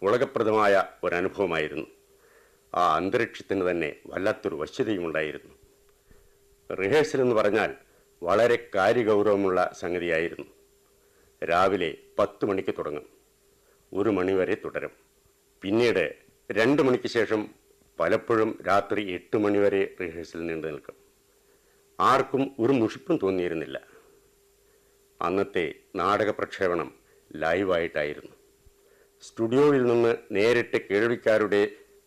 പുളകപ്രദമായ ഒരനുഭവമായിരുന്നു ആ അന്തരീക്ഷത്തിന് തന്നെ വല്ലാത്തൊരു വശ്യതയും ഉണ്ടായിരുന്നു റിഹേഴ്സൽ എന്ന് പറഞ്ഞാൽ വളരെ കാര്യഗൗരവമുള്ള സംഗതിയായിരുന്നു രാവിലെ പത്ത് മണിക്ക് തുടങ്ങും ഒരു മണിവരെ തുടരും പിന്നീട് രണ്ട് മണിക്ക് ശേഷം പലപ്പോഴും രാത്രി എട്ട് മണിവരെ റിഹേഴ്സൽ നീണ്ടു നിൽക്കും ആർക്കും ഒരു മുഷിപ്പും തോന്നിയിരുന്നില്ല അന്നത്തെ നാടക പ്രക്ഷേപണം ലൈവായിട്ടായിരുന്നു സ്റ്റുഡിയോയിൽ നിന്ന് നേരിട്ട് കേൾവിക്കാരുടെ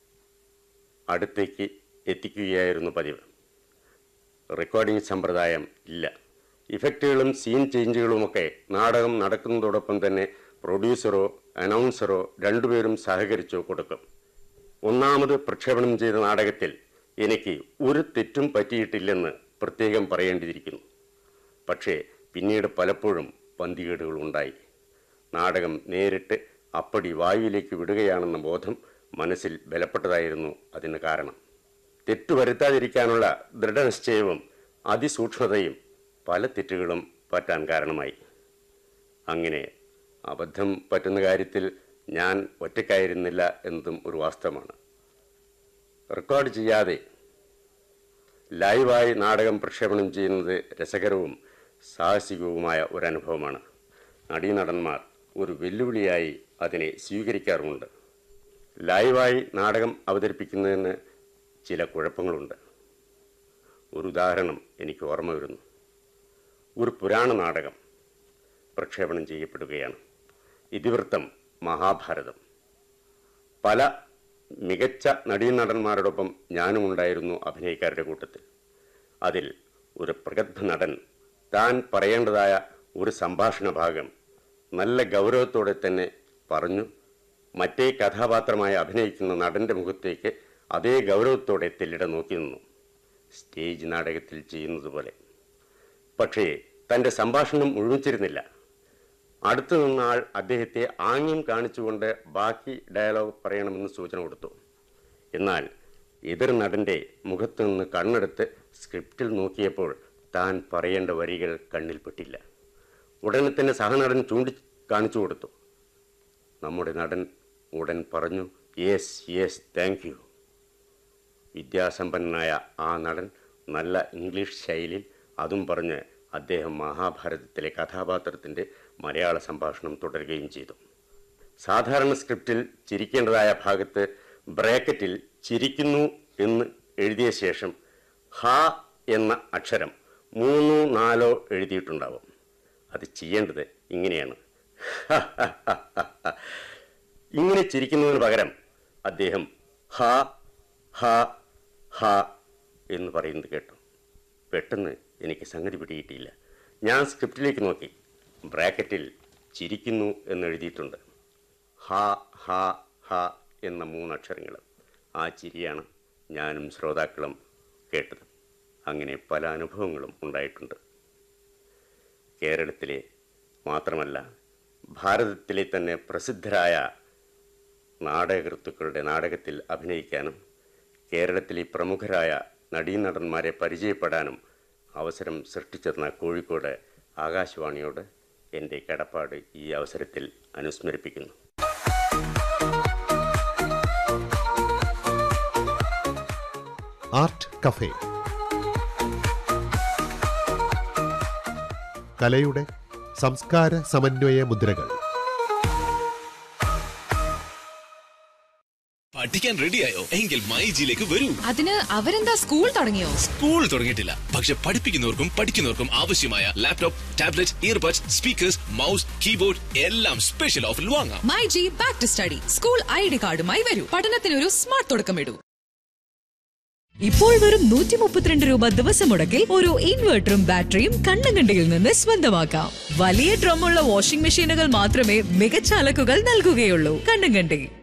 അടുത്തേക്ക് എത്തിക്കുകയായിരുന്നു പതിവ് റെക്കോർഡിംഗ് സമ്പ്രദായം ഇല്ല ഇഫക്റ്റുകളും സീൻ ചേഞ്ചുകളുമൊക്കെ നാടകം നടക്കുന്നതോടൊപ്പം തന്നെ പ്രൊഡ്യൂസറോ അനൗൺസറോ രണ്ടുപേരും സഹകരിച്ചോ കൊടുക്കും ഒന്നാമത് പ്രക്ഷേപണം ചെയ്ത നാടകത്തിൽ എനിക്ക് ഒരു തെറ്റും പറ്റിയിട്ടില്ലെന്ന് പ്രത്യേകം പറയേണ്ടിയിരിക്കുന്നു പക്ഷേ പിന്നീട് പലപ്പോഴും പന്തികേടുകൾ ഉണ്ടായി നാടകം നേരിട്ട് അപ്പടി വായുവിലേക്ക് വിടുകയാണെന്ന ബോധം മനസ്സിൽ ബലപ്പെട്ടതായിരുന്നു അതിന് കാരണം തെറ്റു വരുത്താതിരിക്കാനുള്ള ദൃഢനിശ്ചയവും അതിസൂക്ഷ്മതയും പല തെറ്റുകളും പറ്റാൻ കാരണമായി അങ്ങനെ അബദ്ധം പറ്റുന്ന കാര്യത്തിൽ ഞാൻ ഒറ്റയ്ക്കായിരുന്നില്ല എന്നതും ഒരു വാസ്തവമാണ് റെക്കോർഡ് ചെയ്യാതെ ലൈവായി നാടകം പ്രക്ഷേപണം ചെയ്യുന്നത് രസകരവും സാഹസികവുമായ ഒരനുഭവമാണ് നടീനടന്മാർ ഒരു വെല്ലുവിളിയായി അതിനെ സ്വീകരിക്കാറുമുണ്ട് ലൈവായി നാടകം അവതരിപ്പിക്കുന്നതിന് ചില കുഴപ്പങ്ങളുണ്ട് ഒരു ഉദാഹരണം എനിക്ക് ഓർമ്മ വരുന്നു ഒരു പുരാണ നാടകം പ്രക്ഷേപണം ചെയ്യപ്പെടുകയാണ് ഇതിവൃത്തം മഹാഭാരതം പല മികച്ച നടീനടന്മാരോടൊപ്പം ഞാനും ഉണ്ടായിരുന്നു അഭിനയക്കാരുടെ കൂട്ടത്തിൽ അതിൽ ഒരു പ്രഗത്ഭ നടൻ താൻ പറയേണ്ടതായ ഒരു സംഭാഷണ ഭാഗം നല്ല ഗൗരവത്തോടെ തന്നെ പറഞ്ഞു മറ്റേ കഥാപാത്രമായി അഭിനയിക്കുന്ന നടന്റെ മുഖത്തേക്ക് അതേ ഗൗരവത്തോടെ തെല്ലിട നോക്കി നിന്നു സ്റ്റേജ് നാടകത്തിൽ ചെയ്യുന്നത് പോലെ പക്ഷേ തൻ്റെ സംഭാഷണം മുഴുമിച്ചിരുന്നില്ല അടുത്തു നിന്ന ആൾ അദ്ദേഹത്തെ ആംഗ്യം കാണിച്ചുകൊണ്ട് ബാക്കി ഡയലോഗ് പറയണമെന്ന് സൂചന കൊടുത്തു എന്നാൽ എതിർ നടന്റെ മുഖത്തു നിന്ന് കണ്ണെടുത്ത് സ്ക്രിപ്റ്റിൽ നോക്കിയപ്പോൾ താൻ പറയേണ്ട വരികൾ കണ്ണിൽപ്പെട്ടില്ല ഉടനെ തന്നെ സഹനടൻ ചൂണ്ടി കാണിച്ചു കൊടുത്തു നമ്മുടെ നടൻ ഉടൻ പറഞ്ഞു യെസ് യെസ് താങ്ക് യു വിദ്യാസമ്പന്നനായ ആ നടൻ നല്ല ഇംഗ്ലീഷ് ശൈലിയിൽ അതും പറഞ്ഞ് അദ്ദേഹം മഹാഭാരതത്തിലെ കഥാപാത്രത്തിൻ്റെ മലയാള സംഭാഷണം തുടരുകയും ചെയ്തു സാധാരണ സ്ക്രിപ്റ്റിൽ ചിരിക്കേണ്ടതായ ഭാഗത്ത് ബ്രാക്കറ്റിൽ ചിരിക്കുന്നു എന്ന് എഴുതിയ ശേഷം ഹ എന്ന അക്ഷരം മൂന്നോ നാലോ എഴുതിയിട്ടുണ്ടാവും അത് ചെയ്യേണ്ടത് ഇങ്ങനെയാണ് ഇങ്ങനെ ചിരിക്കുന്നതിന് പകരം അദ്ദേഹം ഹ ഹ ഹ എന്ന് പറയുന്നത് കേട്ടു പെട്ടെന്ന് എനിക്ക് സംഗതി പിടികിട്ടിയില്ല ഞാൻ സ്ക്രിപ്റ്റിലേക്ക് നോക്കി ബ്രാക്കറ്റിൽ ചിരിക്കുന്നു എന്ന് എഴുതിയിട്ടുണ്ട് ഹ ഹ ഹ എന്ന മൂന്നക്ഷരങ്ങൾ ആ ചിരിയാണ് ഞാനും ശ്രോതാക്കളും കേട്ടത് അങ്ങനെ പല അനുഭവങ്ങളും ഉണ്ടായിട്ടുണ്ട് കേരളത്തിലെ മാത്രമല്ല ഭാരതത്തിലെ തന്നെ പ്രസിദ്ധരായ നാടകകൃത്തുക്കളുടെ നാടകത്തിൽ അഭിനയിക്കാനും കേരളത്തിലെ പ്രമുഖരായ നടീനടന്മാരെ പരിചയപ്പെടാനും അവസരം സൃഷ്ടിച്ചെന്ന കോഴിക്കോട് ആകാശവാണിയോട് എൻ്റെ കടപ്പാട് ഈ അവസരത്തിൽ അനുസ്മരിപ്പിക്കുന്നു ആർട്ട് കഫേ കലയുടെ സംസ്കാര സമന്വയ മുദ്രകൾ പഠിക്കാൻ റെഡിയായോ എങ്കിൽ മൈജിയിലേക്ക് വരൂ അതിന് അവരെന്താ സ്കൂൾ തുടങ്ങിയോ സ്കൂൾ തുടങ്ങിയിട്ടില്ല പക്ഷെ പഠിപ്പിക്കുന്നവർക്കും പഠിക്കുന്നവർക്കും ആവശ്യമായ laptop tablet earbuds speakers mouse keyboard എല്ലാം സ്പെഷ്യൽ ഓഫറിൽ വാങ്ങാം my G back to study school I D കാർഡുമായി വരൂ പഠനത്തിനൊരു സ്മാർട്ട് തുടക്കമിടൂ ഇപ്പോൾ വെറും നൂറ്റി മുപ്പത്തിരണ്ട് രൂപ ദിവസം മുടക്കിൽ ഒരു ഇൻവെർട്ടറും ബാറ്ററിയും കണ്ണങ്കണ്ടിയിൽ നിന്ന് സ്വന്തമാക്കാം വലിയ ഡ്രമ്മുള്ള വാഷിംഗ് മെഷീനുകൾ മാത്രമേ മികച്ച അലക്കുകൾ നൽകുകയുള്ളൂ കണ്ണങ്കണ്ടി